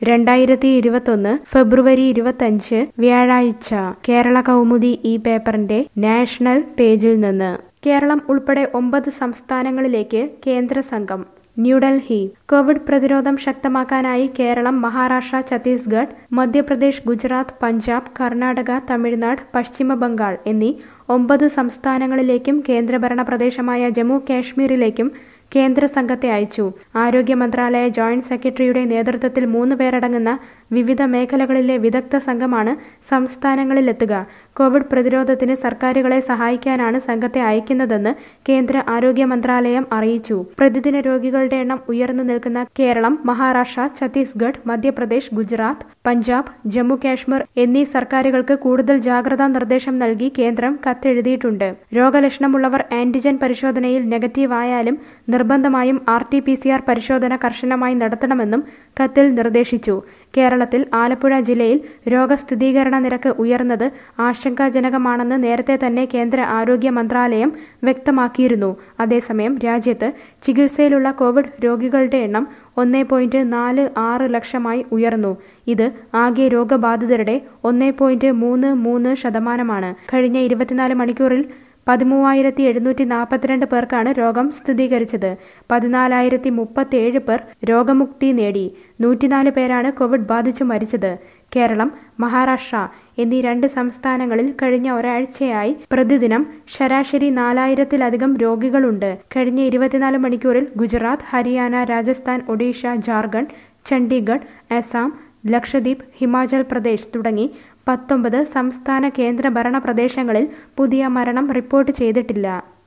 രണ്ടായിരത്തി ഇരുപത്തൊന്ന് ഫെബ്രുവരി ഇരുപത്തഞ്ച് വ്യാഴാഴ്ച കേരള കൗമുദി ഈ പേപ്പറിന്റെ നാഷണൽ പേജിൽ നിന്ന് കേരളം ഉൾപ്പെടെ ഒമ്പത് സംസ്ഥാനങ്ങളിലേക്ക് കേന്ദ്ര സംഘം ന്യൂഡൽഹി കോവിഡ് പ്രതിരോധം ശക്തമാക്കാനായി കേരളം മഹാരാഷ്ട്ര ഛത്തീസ്ഗഡ് മധ്യപ്രദേശ് ഗുജറാത്ത് പഞ്ചാബ് കർണാടക തമിഴ്നാട് പശ്ചിമ ബംഗാൾ എന്നീ ഒമ്പത് സംസ്ഥാനങ്ങളിലേക്കും കേന്ദ്രഭരണ പ്രദേശമായ ജമ്മു കാശ്മീരിലേക്കും കേന്ദ്ര സംഘത്തെ അയച്ചു ആരോഗ്യ മന്ത്രാലയ ജോയിന്റ് സെക്രട്ടറിയുടെ നേതൃത്വത്തിൽ മൂന്ന് പേരടങ്ങുന്ന വിവിധ മേഖലകളിലെ വിദഗ്ധ സംഘമാണ് സംസ്ഥാനങ്ങളിലെത്തുക കോവിഡ് പ്രതിരോധത്തിന് സർക്കാരുകളെ സഹായിക്കാനാണ് സംഘത്തെ അയക്കുന്നതെന്ന് കേന്ദ്ര ആരോഗ്യ മന്ത്രാലയം അറിയിച്ചു പ്രതിദിന രോഗികളുടെ എണ്ണം ഉയർന്നു നിൽക്കുന്ന കേരളം മഹാരാഷ്ട്ര ഛത്തീസ്ഗഡ് മധ്യപ്രദേശ് ഗുജറാത്ത് പഞ്ചാബ് ജമ്മു കാശ്മീർ എന്നീ സർക്കാരുകൾക്ക് കൂടുതൽ ജാഗ്രതാ നിർദ്ദേശം നൽകി കേന്ദ്രം കത്തെഴുതിയിട്ടുണ്ട് രോഗലക്ഷണമുള്ളവർ ആന്റിജൻ പരിശോധനയിൽ നെഗറ്റീവ് ആയാലും നിർബന്ധമായും R T P C R പരിശോധന കർശനമായി നടത്തണമെന്നും കത്തിൽ നിർദ്ദേശിച്ചു കേരളത്തിൽ ആലപ്പുഴ ജില്ലയിൽ രോഗസ്ഥിരീകരണ നിരക്ക് ഉയർന്നത് ആശങ്കാജനകമാണെന്ന് നേരത്തെ തന്നെ കേന്ദ്ര ആരോഗ്യ മന്ത്രാലയം വ്യക്തമാക്കിയിരുന്നു അതേസമയം രാജ്യത്ത് ചികിത്സയിലുള്ള കോവിഡ് രോഗികളുടെ എണ്ണം ഒന്നേ പോയിന്റ് നാല് ആറ് ലക്ഷമായി ഉയർന്നു ഇത് ആകെ രോഗബാധിതരുടെ ഒന്നേ പോയിന്റ് മൂന്ന് മൂന്ന് ശതമാനമാണ് കഴിഞ്ഞ ഇരുപത്തിനാല് മണിക്കൂറിൽ പതിമൂവായിരത്തി എഴുന്നൂറ്റി നാൽപ്പത്തിരണ്ട് പേർക്കാണ് രോഗം സ്ഥിരീകരിച്ചത് പതിനാലായിരത്തി മുപ്പത്തിയേഴ് പേർ രോഗമുക്തി നേടി നൂറ്റിനാല് പേരാണ് കോവിഡ് ബാധിച്ചു മരിച്ചത് കേരളം മഹാരാഷ്ട്ര എന്നീ രണ്ട് സംസ്ഥാനങ്ങളിൽ കഴിഞ്ഞ ഒരാഴ്ചയായി പ്രതിദിനം ശരാശരി നാലായിരത്തിലധികം രോഗികളുണ്ട് കഴിഞ്ഞ ഇരുപത്തിനാല് മണിക്കൂറിൽ ഗുജറാത്ത് ഹരിയാന രാജസ്ഥാൻ ഒഡീഷ ജാർഖണ്ഡ് ചണ്ഡീഗഡ് അസം ലക്ഷദ്വീപ് ഹിമാചൽ പ്രദേശ് തുടങ്ങി പത്തൊമ്പത് സംസ്ഥാന കേന്ദ്രഭരണ പ്രദേശങ്ങളിൽ പുതിയ മരണം റിപ്പോർട്ട് ചെയ്തിട്ടില്ല